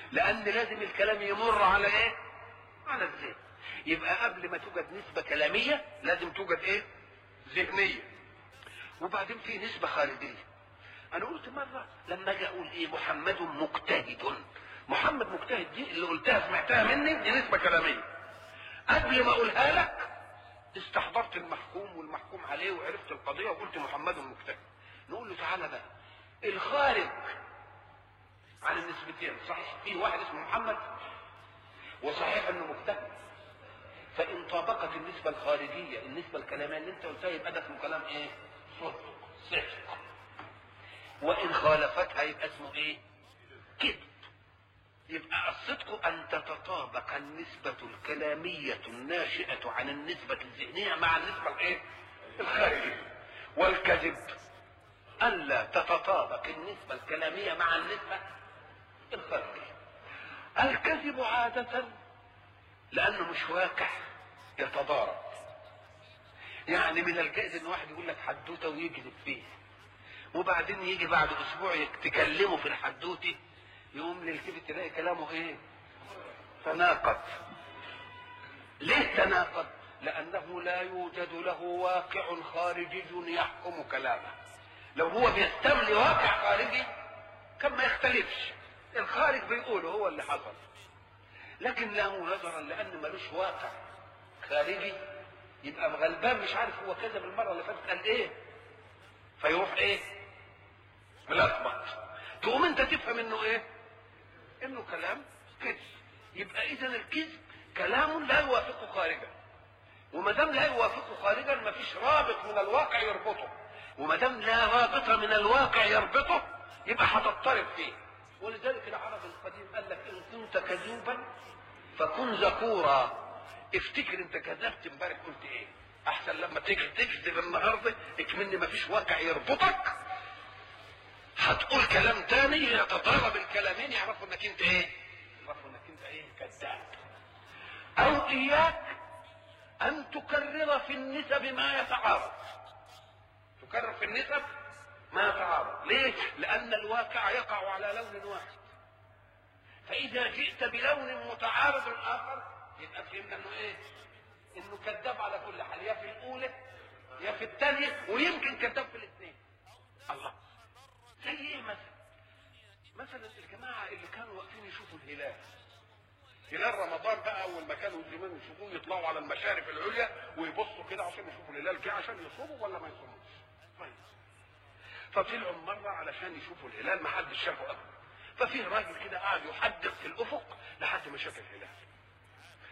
لان لازم الكلام يمر على ايه على الذهن يبقى قبل ما توجد نسبة كلامية لازم توجد ايه ذهنية وبعدين في نسبة خارجية انا قلت مرة لما اجي اقول ايه محمد مجتهد محمد مجتهد دي اللي قلتها سمعتها مني دي نسبة كلامية قبل ما اقولها لك استحضرت المحكوم والمحكوم عليه وعرفت القضية وقلت محمد مجتهد نقول له تعالى بقى الخارج عن النسبتين صحيح في واحد اسمه محمد وصحيح انه مجتهد فان طابقت النسبة الخارجية النسبة الكلامية اللي انت قلتها يبقى ده اسمه كلام ايه صدق صدق وان خالفتها يبقى اسمه ايه كذب يبقى الصدق ان تتطابق النسبة الكلامية الناشئة عن النسبة الذهنية مع النسبة الايه الخارجية والكذب الا تتطابق النسبة الكلامية مع النسبة الخارجية الكذب عادة لانه مش واقع يتضارب يعني من الجائز ان واحد يقول لك حدوته ويكذب فيه وبعدين يجي بعد اسبوع تكلمه في الحدوته يقوم للكذب تلاقي كلامه ايه تناقض ليه تناقض لانه لا يوجد له واقع خارجي يحكم كلامه لو هو بيستملي واقع خارجي كان ما يختلفش الخارج بيقوله هو اللي حصل لكن له نظرا لان ملوش واقع خارجي يبقى غلبان مش عارف هو كذب المره اللي فاتت قال ايه فيروح ايه ملخبط تقوم انت تفهم انه ايه انه كلام كذب يبقى اذا الكذب كلام لا يوافقه خارجا وما دام لا يوافقه خارجا ما فيش رابط من الواقع يربطه وما دام لا رابط من الواقع يربطه يبقى هتضطرب فيه ولذلك العرب القديم قال لك ان كنت كذوبا فكن ذكورا افتكر انت كذبت امبارح قلت ايه احسن لما تيجي تكذب النهارده اكمن ما فيش واقع يربطك هتقول كلام تاني يتضارب الكلامين يعرفوا انك انت ايه يعرفوا انك انت ايه كذاب او اياك ان تكرر في النسب ما يتعارض تكرر في النسب ما يتعارض ليه لان الواقع يقع على لون واحد فاذا جئت بلون متعارض اخر يبقى فهمنا انه ايه انه كذاب على كل حال يا في الاولى يا في الثانيه ويمكن كذاب في الاثنين الله زي ايه مثلا مثلا الجماعه اللي كانوا واقفين يشوفوا الهلال هلال رمضان بقى اول ما كانوا زمان يشوفوه يطلعوا على المشارف العليا ويبصوا كده عشان يشوفوا الهلال جه عشان يصوموا ولا ما يصوموش طيب فطلعوا مره علشان يشوفوا الهلال ما حدش شافه ابدا ففيه راجل كده قاعد يحدق في الافق لحد ما شاف الهلال